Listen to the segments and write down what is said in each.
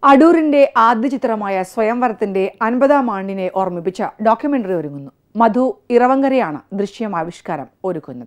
അടൂരിന്റെ ആദ്യ ചിത്രമായ സ്വയംവരത്തിന്റെ അൻപതാം ആണ്ടിനെ ഓർമ്മിപ്പിച്ച ഡോക്യുമെന്ററി ഒരുങ്ങുന്നു മധു ഇറവങ്കരയാണ് ദൃശ്യമാവിഷ്കാരം ഒരുക്കുന്നത്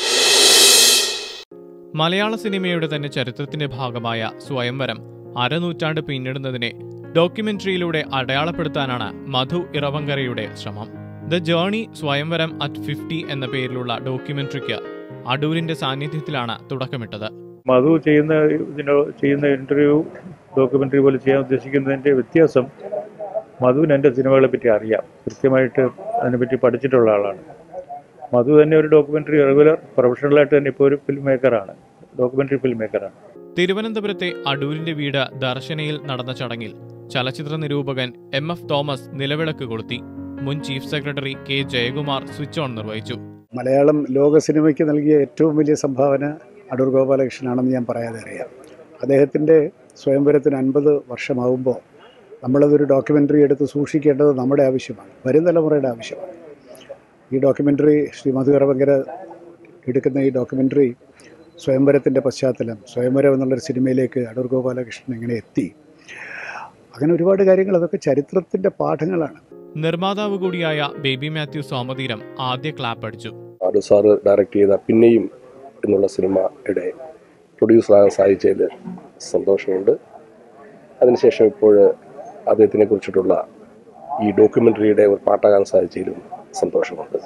മലയാള സിനിമയുടെ തന്നെ ചരിത്രത്തിന്റെ ഭാഗമായ സ്വയംവരം അരനൂറ്റാണ്ട് പിന്നിടുന്നതിനെ ഡോക്യുമെന്ററിയിലൂടെ അടയാളപ്പെടുത്താനാണ് മധു ഇറവങ്കരയുടെ ശ്രമം the journey Swayamvaram at fifty എന്ന പേരിലുള്ള ഡോക്യുമെന്ററിക്ക് അടൂരിന്റെ സാന്നിധ്യത്തിലാണ് തുടക്കമിട്ടത് മധു ചെയ്യുന്ന ഇതിനോ ചെയ്യുന്ന ഇന്റർവ്യൂ ഡോക്യുമെന്ററി പോലെ ചെയ്യാൻ ഉദ്ദേശിക്കുന്നതിന്റെ വ്യത്യാസം മധുവിന് എൻ്റെ സിനിമകളെ പറ്റി അറിയാം കൃത്യമായിട്ട് അതിനെപ്പറ്റി പഠിച്ചിട്ടുള്ള ആളാണ് മധു തന്നെ ഒരു ഡോക്യുമെന്ററി റെഗുലർ പ്രൊഫഷണലായിട്ട് തന്നെ ഇപ്പോൾ ഒരു ഫിലിം മേക്കറാണ് ഡോക്യുമെന്ററി ഫിലിം മേക്കറാണ് തിരുവനന്തപുരത്തെ അടൂരിന്റെ വീട് ദർശനയിൽ നടന്ന ചടങ്ങിൽ ചലച്ചിത്ര നിരൂപകൻ എം എഫ് തോമസ് നിലവിളക്ക് കൊളുത്തി മുൻ chief secretary K Jayakumar switch on നിർവഹിച്ചു മലയാളം ലോക സിനിമയ്ക്ക് നൽകിയ ഏറ്റവും വലിയ സംഭാവന അടൂർ ഗോപാലകൃഷ്ണനാണെന്ന് ഞാൻ പറയാതെ അറിയാം അദ്ദേഹത്തിൻ്റെ സ്വയംവരത്തിന് അൻപത് വർഷമാകുമ്പോൾ നമ്മളതൊരു ഡോക്യുമെൻ്ററി എടുത്ത് സൂക്ഷിക്കേണ്ടത് നമ്മുടെ ആവശ്യമാണ് വരും തലമുറയുടെ ആവശ്യമാണ് ഈ ഡോക്യുമെൻ്ററി ശ്രീ മധുകറവങ്കര എടുക്കുന്ന ഈ ഡോക്യുമെൻ്ററി സ്വയംവരത്തിൻ്റെ പശ്ചാത്തലം സ്വയംവരം എന്നുള്ളൊരു സിനിമയിലേക്ക് അടൂർ ഗോപാലകൃഷ്ണൻ എങ്ങനെ എത്തി അങ്ങനെ ഒരുപാട് കാര്യങ്ങൾ അതൊക്കെ ചരിത്രത്തിൻ്റെ പാഠങ്ങളാണ് നിർമ്മാതാവ് കൂടിയായ ബേബി മാത്യു സോമതീരം ആദ്യ ക്ലാപ്പ് അടിച്ചു ആടു സാറ് ഡയറക്റ്റ് ചെയ്ത പിന്നെയും എന്നുള്ള സിനിമയുടെ പ്രൊഡ്യൂസറാകാൻ സാധിച്ചതിൽ സന്തോഷമുണ്ട് അതിനുശേഷം ഇപ്പോൾ അദ്ദേഹത്തിനെ കുറിച്ചിട്ടുള്ള ഈ ഡോക്യുമെൻ്ററിയുടെ ഒരു പാട്ടാകാൻ സാധിച്ചതിലും സന്തോഷമുണ്ട്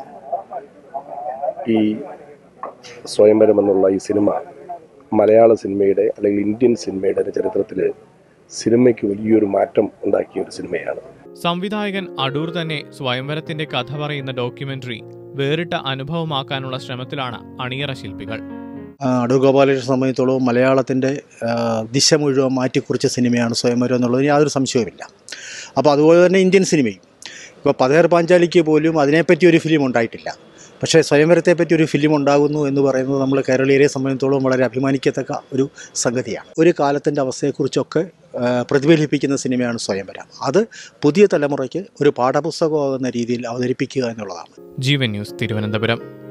ഈ സ്വയംവരം എന്നുള്ള ഈ സിനിമ മലയാള സിനിമയുടെ അല്ലെങ്കിൽ ഇന്ത്യൻ സിനിമയുടെ ചരിത്രത്തിൽ സിനിമയ്ക്ക് വലിയൊരു മാറ്റം ഉണ്ടാക്കിയ ഒരു സിനിമയാണ് സംവിധായകൻ അടൂർ തന്നെ സ്വയംവരത്തിന്റെ കഥ പറയുന്ന ഡോക്യുമെന്ററി വേറിട്ട അനുഭവമാക്കാനുള്ള ശ്രമത്തിലാണ് അണിയറ ശില്പികൾ ആ, അടൂർ ഗോപാലകൃഷ്ണനെ സംബന്ധിച്ചോളം മലയാളത്തിൻ്റെ ആ, ദിശ മുഴുവൻ മാറ്റിക്കുറിച്ച സിനിമയാണ് സ്വയംവരം എന്നുള്ളതിന് യാതൊരു സംശയവുമില്ല അപ്പോൾ അതുപോലെ തന്നെ ഇന്ത്യൻ സിനിമയും ഇപ്പോൾ പതേർ പാഞ്ചാലിക്ക് പോലും അതിനെപ്പറ്റി ഒരു ഫിലിം ഉണ്ടായിട്ടില്ല പക്ഷേ സ്വയംവരത്തെ പറ്റി ഒരു ഫിലിം ഉണ്ടാകുന്നു എന്ന് പറയുന്നത് നമ്മൾ കേരളീയരെ സംബന്ധിച്ചിടത്തോളം വളരെ അഭിമാനിക്കത്തക്ക ഒരു സംഗതിയാണ് ഒരു കാലത്തിൻ്റെ അവസ്ഥയെക്കുറിച്ചൊക്കെ ആ, പ്രതിഫലിപ്പിക്കുന്ന സിനിമയാണ് സ്വയംവരം അത് പുതിയ തലമുറയ്ക്ക് ഒരു പാഠപുസ്തകമാകുന്ന രീതിയിൽ അവതരിപ്പിക്കുക എന്നുള്ളതാണ് ജീവൻ ന്യൂസ് തിരുവനന്തപുരം